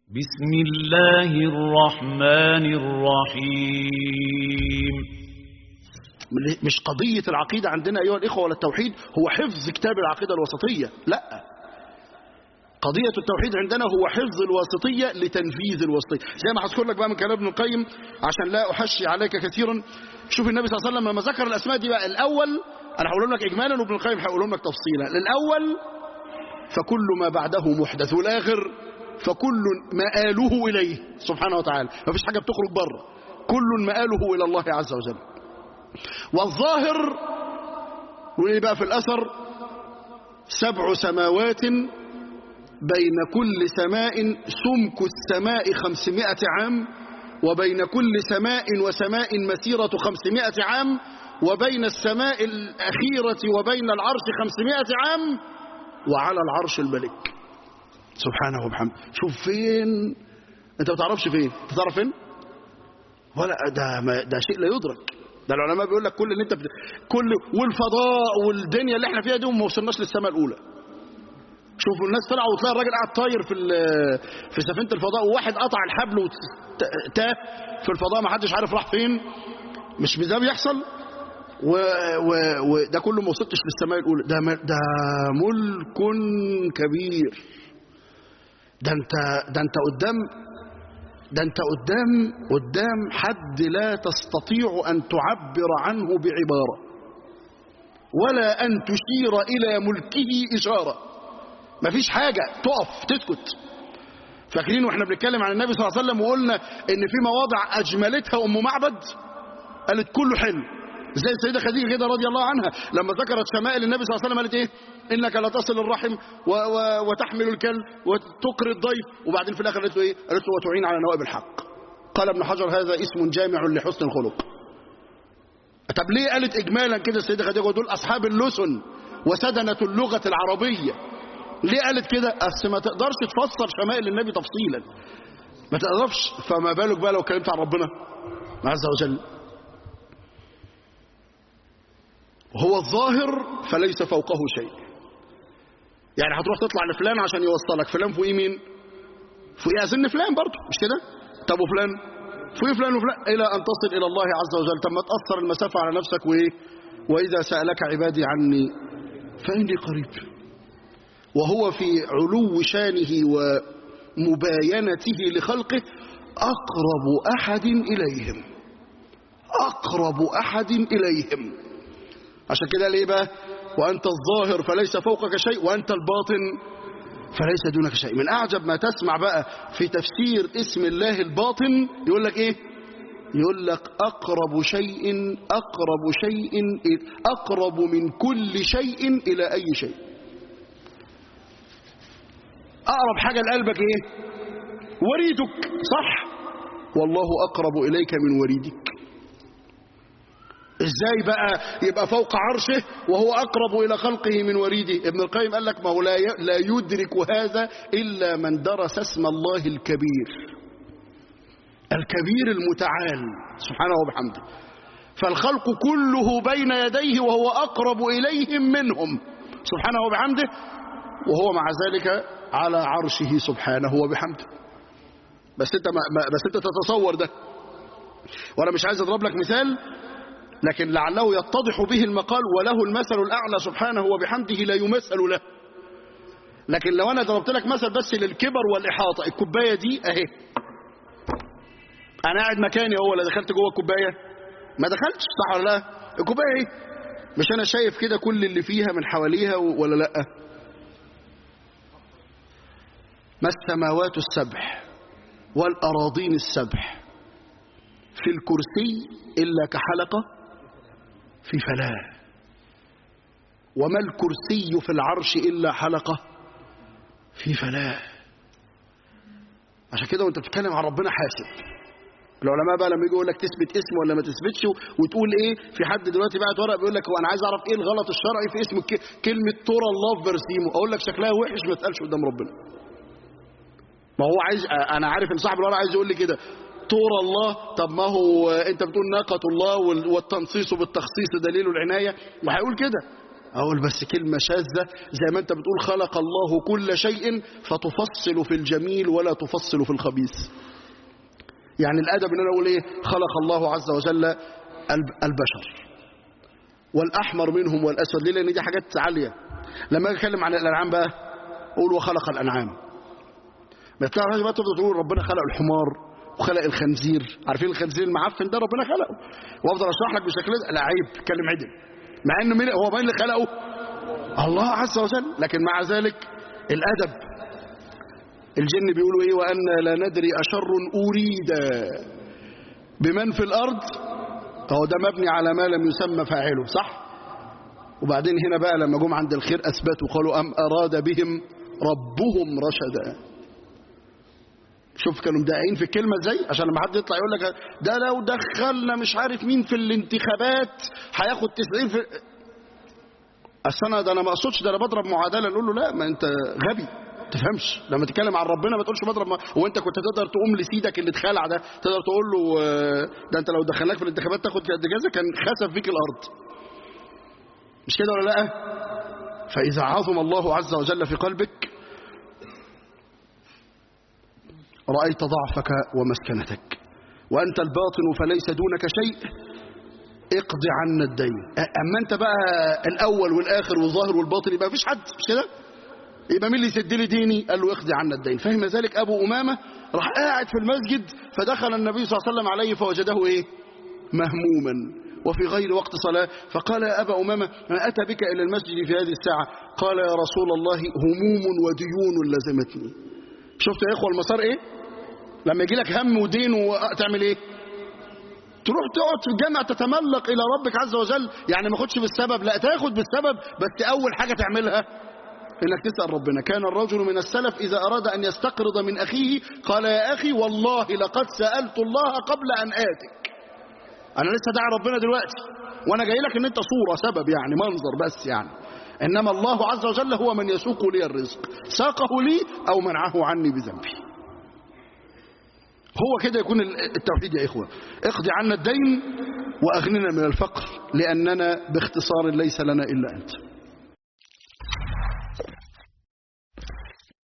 بسم الله الرحمن الرحيم مش قضية العقيدة عندنا أيها الإخوة ولا التوحيد هو حفظ كتاب العقيدة الوسطية لا قضية التوحيد عندنا هو حفظ الواسطية لتنفيذ الواسطية زي ما هذكر لك بقى من كلام ابن القيم عشان لا أحشي عليك كثيرا شوف النبي صلى الله عليه وسلم لما ذكر الأسماء دي بقى الأول أنا هقولهم لك إجمالا وابن القيم هيقولهم لك تفصيلا الأول فكل ما بعده محدث والآخر فكل مآله إليه سبحانه وتعالى ما فيش حاجة بتخرج بره كل مآله إلى الله عز وجل والظاهر وإيه بقى في الأثر سبع سماوات بين كل سماء سمك السماء خمسمائة عام وبين كل سماء وسماء مسيرة خمسمائة عام وبين السماء الأخيرة وبين العرش خمسمائة عام وعلى العرش الملك سبحانه وبحمده شوف فين انت ما تعرفش فين انت تعرف فين ولا ده ما ده شيء لا يدرك ده العلماء بيقول لك كل اللي انت بت... كل والفضاء والدنيا اللي احنا فيها دي وما وصلناش للسماء الاولى شوفوا الناس طلعوا وتلاقي الراجل قاعد طاير في في سفينه الفضاء وواحد قطع الحبل وتاه في الفضاء ما حدش عارف راح فين مش ده بيحصل وده و... و... كله ما وصلتش للسماء الاولى ده م... ده ملك كبير ده انت ده انت قدام ده انت قدام قدام حد لا تستطيع ان تعبر عنه بعباره ولا ان تشير الى ملكه اشاره مفيش حاجه تقف تسكت فاكرين واحنا بنتكلم عن النبي صلى الله عليه وسلم وقلنا ان في مواضع اجملتها ام معبد قالت كله حلو زي السيدة خديجة كده رضي الله عنها لما ذكرت شمائل النبي صلى الله عليه وسلم قالت ايه انك لا تصل الرحم و و وتحمل الكلب وتقري الضيف وبعدين في الاخر قالت له ايه قالت له وتعين على نوائب الحق قال ابن حجر هذا اسم جامع لحسن الخلق طب ليه قالت اجمالا كده السيدة خديجة ودول اصحاب اللسن وسدنة اللغة العربية ليه قالت كده اصل ما تقدرش تفسر شمائل النبي تفصيلا ما تقدرش فما بالك بقى لو اتكلمت عن ربنا عز وجل هو الظاهر فليس فوقه شيء يعني هتروح تطلع لفلان عشان يوصلك فلان فوقيه مين فوقيه أسن فلان برضه مش كده طب وفلان فوقيه فلان وفلان إلى أن تصل إلى الله عز وجل طب ما تأثر المسافة على نفسك وإيه وإذا سألك عبادي عني فإني قريب وهو في علو شانه ومباينته لخلقه أقرب أحد إليهم أقرب أحد إليهم عشان كده ليه بقى وأنت الظاهر فليس فوقك شيء وأنت الباطن فليس دونك شيء من أعجب ما تسمع بقى في تفسير اسم الله الباطن يقول لك إيه يقول لك أقرب شيء أقرب شيء أقرب من كل شيء إلى أي شيء أقرب حاجة لقلبك إيه وريدك صح والله أقرب إليك من وريدك ازاي بقى يبقى فوق عرشه وهو اقرب الى خلقه من وريده ابن القيم قال لك ما هو لا يدرك هذا الا من درس اسم الله الكبير الكبير المتعال سبحانه وبحمده فالخلق كله بين يديه وهو اقرب اليهم منهم سبحانه وبحمده وهو مع ذلك على عرشه سبحانه وبحمده بس انت ما بس انت تتصور ده وانا مش عايز اضرب لك مثال لكن لعله يتضح به المقال وله المثل الأعلى سبحانه وبحمده لا يمثل له لكن لو أنا ضربت لك مثل بس للكبر والإحاطة الكوباية دي أهي أنا قاعد مكاني هو ولا دخلت جوه الكوباية ما دخلتش صح ولا لا الكوباية ايه مش أنا شايف كده كل اللي فيها من حواليها ولا لا ما السماوات السبح والأراضين السبح في الكرسي إلا كحلقة في فلاة وما الكرسي في العرش إلا حلقة في فلاة عشان كده وانت بتتكلم عن ربنا حاسب العلماء بقى لما يجي يقول لك تثبت اسم ولا ما تثبتش وتقول ايه في حد دلوقتي بعت ورق بيقول لك هو انا عايز اعرف ايه الغلط الشرعي في اسم كلمه تورا الله في برسيمه اقول لك شكلها وحش ما تقالش قدام ربنا ما هو عايز انا عارف ان صاحب الورق عايز يقول لي كده طور الله طب ما هو انت بتقول ناقة الله والتنصيص بالتخصيص دليل العناية وهيقول كده أقول بس كلمة شاذة زي ما أنت بتقول خلق الله كل شيء فتفصل في الجميل ولا تفصل في الخبيث يعني الأدب إن أنا أقول إيه خلق الله عز وجل البشر والأحمر منهم والأسود ليه لأن دي حاجات عالية لما أتكلم عن الأنعام بقى أقول وخلق الأنعام ما يطلعش بقى تفضل تقول ربنا خلق الحمار وخلق الخنزير عارفين الخنزير المعفن ده ربنا خلقه وافضل اشرح لك بشكل لا عيب اتكلم عدل مع انه مين هو مين اللي خلقه الله عز وجل لكن مع ذلك الادب الجن بيقولوا ايه وان لا ندري اشر اريد بمن في الارض هو ده مبني على ما لم يسمى فاعله صح وبعدين هنا بقى لما جم عند الخير اثبتوا قالوا ام اراد بهم ربهم رشدا شوف كانوا مدققين في الكلمة ازاي عشان لما حد يطلع يقول لك ده لو دخلنا مش عارف مين في الانتخابات هياخد 90 في اصل انا ده انا ما اقصدش ده انا بضرب معادله نقول له لا ما انت غبي تفهمش لما تتكلم عن ربنا ما تقولش بضرب ما هو انت كنت تقدر تقوم لسيدك اللي اتخلع ده تقدر تقول له ده انت لو دخلناك في الانتخابات تاخد قد كذا كان خسف فيك الارض مش كده ولا لا فاذا عظم الله عز وجل في قلبك رأيت ضعفك ومسكنتك وأنت الباطن فليس دونك شيء اقضي عنا الدين أما أنت بقى الأول والآخر والظاهر والباطن يبقى مفيش حد مش كده يبقى مين اللي يسد لي ديني قال له اقضي عنا الدين فهم ذلك أبو أمامة راح قاعد في المسجد فدخل النبي صلى الله عليه وسلم عليه فوجده إيه مهموما وفي غير وقت صلاة فقال يا أبا أمامة ما أتى بك إلى المسجد في هذه الساعة قال يا رسول الله هموم وديون لزمتني شفت يا إخوة المسار إيه لما يجي لك هم ودين وتعمل ايه تروح تقعد في الجامع تتملق الى ربك عز وجل يعني ما خدش بالسبب لا تاخد بالسبب بس اول حاجه تعملها انك تسال ربنا كان الرجل من السلف اذا اراد ان يستقرض من اخيه قال يا اخي والله لقد سالت الله قبل ان اتك انا لسه داعي ربنا دلوقتي وانا جاي لك ان انت صوره سبب يعني منظر بس يعني انما الله عز وجل هو من يسوق لي الرزق ساقه لي او منعه عني بذنبي هو كده يكون التوحيد يا إخوة اقضي عنا الدين وأغننا من الفقر لأننا باختصار ليس لنا إلا أنت